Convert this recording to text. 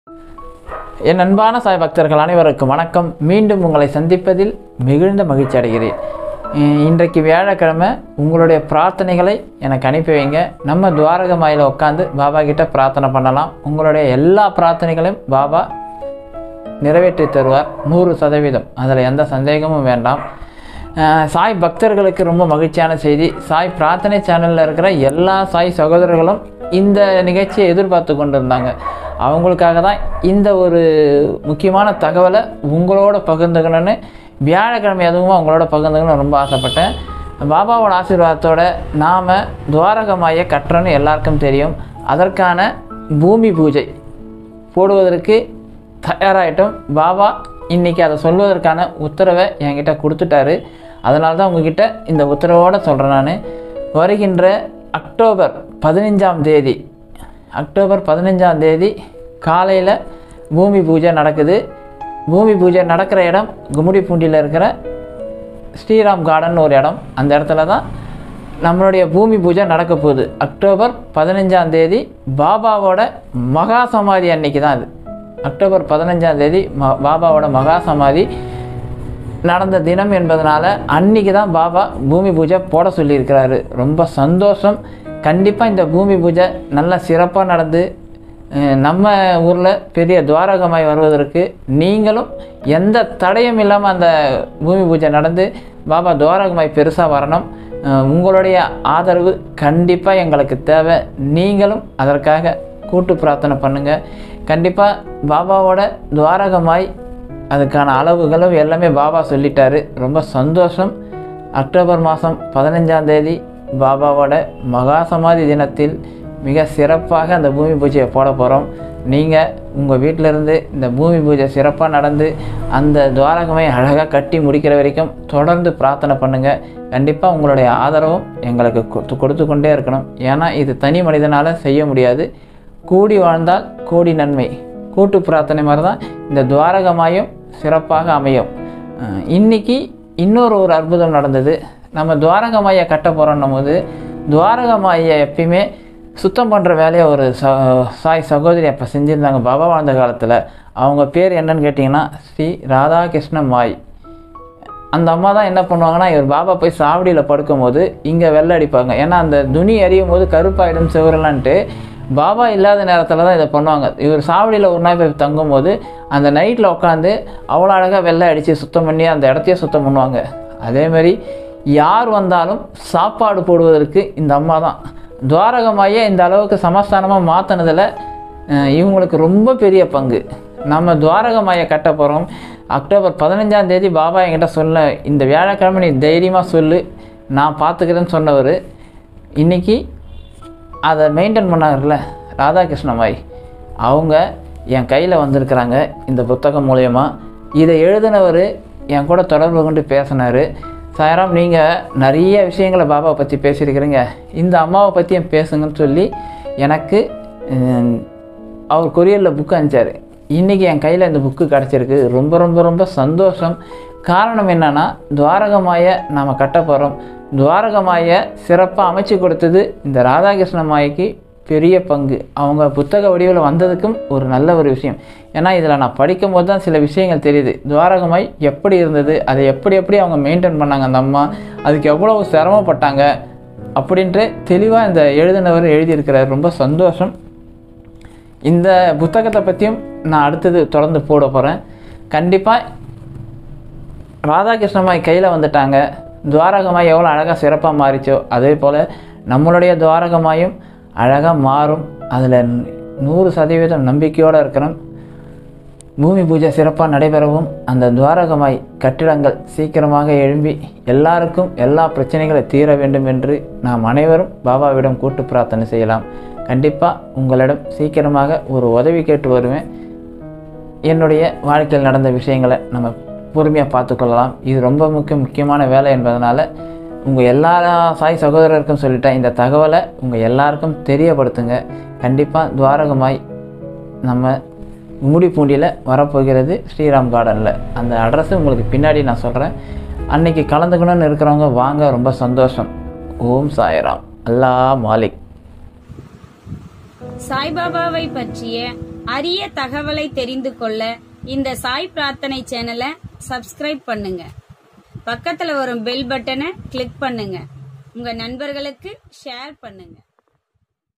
என் அன்பான சாய் பக்தர்கள் அனைவருக்கும் வணக்கம் மீண்டும் உங்களை சந்திப்பதில் மிகுந்த மகிழ்ச்சி அடைகிறேன் அஹ் இன்றைக்கு வியாழக்கிழமை உங்களுடைய பிரார்த்தனைகளை எனக்கு அனுப்பி வைங்க நம்ம துவாரக மாயில் உட்காந்து பாபா கிட்ட பிரார்த்தனை பண்ணலாம் உங்களுடைய எல்லா பிரார்த்தனைகளையும் பாபா நிறைவேற்றி தருவார் நூறு சதவீதம் அதில் எந்த சந்தேகமும் வேண்டாம் அஹ் சாய் பக்தர்களுக்கு ரொம்ப மகிழ்ச்சியான செய்தி சாய் பிரார்த்தனை சேனலில் இருக்கிற எல்லா சாய் சகோதரர்களும் இந்த நிகழ்ச்சியை எதிர்பார்த்து கொண்டிருந்தாங்க அவங்களுக்காக தான் இந்த ஒரு முக்கியமான தகவலை உங்களோட பகிர்ந்துக்கணும்னு வியாழக்கிழமை எதுவும் உங்களோட பகிர்ந்துக்கணும்னு ரொம்ப ஆசைப்பட்டேன் பாபாவோட ஆசீர்வாதத்தோட நாம் துவாரகமாய கட்டுறோன்னு எல்லாருக்கும் தெரியும் அதற்கான பூமி பூஜை போடுவதற்கு தயாராகிட்டோம் பாபா இன்னைக்கு அதை சொல்வதற்கான உத்தரவை என்கிட்ட கொடுத்துட்டாரு அதனால தான் உங்ககிட்ட இந்த உத்தரவோடு சொல்கிறேன் நான் வருகின்ற அக்டோபர் பதினஞ்சாம் தேதி அக்டோபர் பதினஞ்சாம் தேதி காலையில் பூமி பூஜை நடக்குது பூமி பூஜை நடக்கிற இடம் கும்மிடிப்பூண்டியில் இருக்கிற ஸ்ரீராம் கார்டன் ஒரு இடம் அந்த இடத்துல தான் நம்மளுடைய பூமி பூஜை நடக்க போகுது அக்டோபர் பதினஞ்சாம் தேதி பாபாவோட மகா சமாதி அன்னைக்கு தான் அது அக்டோபர் பதினஞ்சாம் தேதி ம பாபாவோட மகா சமாதி நடந்த தினம் என்பதனால அன்னைக்கு தான் பாபா பூமி பூஜை போட சொல்லியிருக்கிறாரு ரொம்ப சந்தோஷம் கண்டிப்பாக இந்த பூமி பூஜை நல்லா சிறப்பாக நடந்து அஹ், நம்ம ஊரில் பெரிய துவாரகமாய் வருவதற்கு நீங்களும் எந்த தடையும் இல்லாமல் அந்த பூமி பூஜை நடந்து பாபா துவாரகமாய் பெருசாக வரணும் அஹ், உங்களுடைய ஆதரவு கண்டிப்பாக எங்களுக்கு தேவை நீங்களும் அதற்காக கூட்டு பிரார்த்தனை பண்ணுங்கள் கண்டிப்பாக பாபாவோட துவாரகமாய் அதுக்கான அளவுகளும் எல்லாமே பாபா சொல்லிட்டாரு ரொம்ப சந்தோஷம் அக்டோபர் மாதம் பதினஞ்சாம் தேதி பாபாவோட மகா சமாதி தினத்தில் மிக சிறப்பாக அந்த பூமி பூஜையை போட போகிறோம் நீங்கள் உங்கள் வீட்டிலேருந்து இந்த பூமி பூஜை சிறப்பாக நடந்து அந்த துவாரகமை அழகாக கட்டி முடிக்கிற வரைக்கும் தொடர்ந்து பிரார்த்தனை பண்ணுங்கள் கண்டிப்பாக உங்களுடைய ஆதரவும் எங்களுக்கு கொடுத்து கொடுத்து கொண்டே இருக்கணும் ஏன்னா இது தனி மனிதனால் செய்ய முடியாது கூடி வாழ்ந்தால் கோடி நன்மை கூட்டு பிரார்த்தனை மாதிரி தான் இந்த துவாரகமாயும் சிறப்பாக அமையும் அஹ் இன்னைக்கு இன்னொரு ஒரு அற்புதம் நடந்தது நம்ம துவாரகமாயை கட்ட போகிறோன்னும் போது துவாரகமாயை எப்பயுமே சுத்தம் பண்ணுற வேலையை ஒரு ச சாய் சகோதரி அப்போ செஞ்சுருந்தாங்க பாபா வாழ்ந்த காலத்தில் அவங்க பேர் என்னன்னு கேட்டிங்கன்னா ஸ்ரீ ராதாகிருஷ்ண மாய் அந்த அம்மா தான் என்ன பண்ணுவாங்கன்னா இவர் பாபா போய் சாவடியில் படுக்கும்போது இங்கே வெள்ளை அடிப்பாங்க ஏன்னா அந்த துணி எரியும் போது கருப்பாயிடும் செவரலான்ட்டு பாபா இல்லாத நேரத்தில் தான் இதை பண்ணுவாங்க இவர் சாவடியில் ஒரு நாள் போய் தங்கும்போது அந்த நைட்டில் உட்காந்து அவ்வளோ அழகாக வெள்ளை அடித்து சுத்தம் பண்ணி அந்த இடத்தையே சுத்தம் பண்ணுவாங்க அதேமாரி யார் வந்தாலும் சாப்பாடு போடுவதற்கு இந்த அம்மா தான் துவாரகமாயே இந்த அளவுக்கு சமஸ்தானமாக மாற்றினதில் இவங்களுக்கு ரொம்ப பெரிய பங்கு நம்ம துவாரகமாயை கட்ட போகிறோம் அக்டோபர் பதினஞ்சாம் தேதி பாபா என்கிட்ட சொல்ல இந்த வியாழக்கிழமை நீ தைரியமாக சொல்லு நான் பார்த்துக்கிறேன்னு சொன்னவர் இன்னைக்கு அதை மெயின்டைன் பண்ணாங்கல்ல ராதாகிருஷ்ணமாய் அவங்க என் கையில் வந்திருக்கிறாங்க இந்த புத்தகம் மூலயமா இதை எழுதினவர் என் கூட தொடர்பு கொண்டு பேசினார் சாயராம் நீங்கள் நிறைய விஷயங்களை பாபாவை பற்றி பேசியிருக்கிறீங்க இந்த அம்மாவை பற்றியும் பேசுங்கன்னு சொல்லி எனக்கு உம், அவர் கொரியரில் புக்கு அனுப்பிச்சார் இன்றைக்கி என் கையில் இந்த புக்கு கிடச்சிருக்கு ரொம்ப ரொம்ப ரொம்ப சந்தோஷம் காரணம் என்னென்னா துவாரகமாய நாம் கட்ட போகிறோம் துவாரகமாய சிறப்பாக அமைச்சு கொடுத்தது இந்த ராதாகிருஷ்ண மாய்க்கு பெரிய பங்கு அவங்க புத்தக வடிவில் வந்ததுக்கும் ஒரு நல்ல ஒரு விஷயம் ஏன்னா இதில் நான் படிக்கும் போது தான் சில விஷயங்கள் தெரியுது துவாரகமாய் எப்படி இருந்தது அதை எப்படி எப்படி அவங்க மெயின்டைன் பண்ணாங்க அந்த அம்மா அதுக்கு எவ்வளவு சிரமப்பட்டாங்க அப்படின்ட்டு தெளிவாக இந்த எழுதினவர் எழுதியிருக்கிறார் ரொம்ப சந்தோஷம் இந்த புத்தகத்தை பற்றியும் நான் அடுத்தது தொடர்ந்து போட போகிறேன் கண்டிப்பாக ராதாகிருஷ்ணமாய் கையில் வந்துட்டாங்க துவாரகமாய் எவ்வளோ அழகாக சிறப்பாக மாறிச்சோ அதே போல் நம்மளுடைய துவாரகமாயும் அழகாக மாறும் அதில் நூறு சதவீதம் நம்பிக்கையோடு இருக்கணும் பூமி பூஜை சிறப்பாக நடைபெறவும் அந்த துவாரகமாய் கட்டிடங்கள் சீக்கிரமாக எழும்பி எல்லாருக்கும் எல்லா பிரச்சனைகளை தீர வேண்டும் என்று நாம் அனைவரும் பாபாவிடம் கூட்டு பிரார்த்தனை செய்யலாம் கண்டிப்பாக உங்களிடம் சீக்கிரமாக ஒரு உதவி கேட்டு வருவேன் என்னுடைய வாழ்க்கையில் நடந்த விஷயங்களை நம்ம பொறுமையாக பார்த்துக்கொள்ளலாம் இது ரொம்ப முக்கிய முக்கியமான வேலை என்பதனால உங்கள் எல்லா சாய் சகோதரருக்கும் சொல்லிட்டேன் இந்த தகவலை உங்கள் எல்லாருக்கும் தெரியப்படுத்துங்க கண்டிப்பாக துவாரகமாய் நம்ம முடிப்பூண்டியில் வரப்போகிறது ஸ்ரீராம் கார்டனில் அந்த அட்ரஸ் உங்களுக்கு பின்னாடி நான் சொல்கிறேன் அன்னைக்கு கலந்துக்கணும்னு இருக்கிறவங்க வாங்க ரொம்ப சந்தோஷம் ஓம் சாய்ராம் அல்லா மாலிக் சாய்பாபாவை பற்றிய அரிய தகவலை தெரிந்து கொள்ள இந்த சாய் பிரார்த்தனை சேனலை சப்ஸ்கிரைப் பண்ணுங்க பக்கத்துல வரும் பெல் பட்டனை கிளிக் பண்ணுங்க உங்க நண்பர்களுக்கு ஷேர் பண்ணுங்க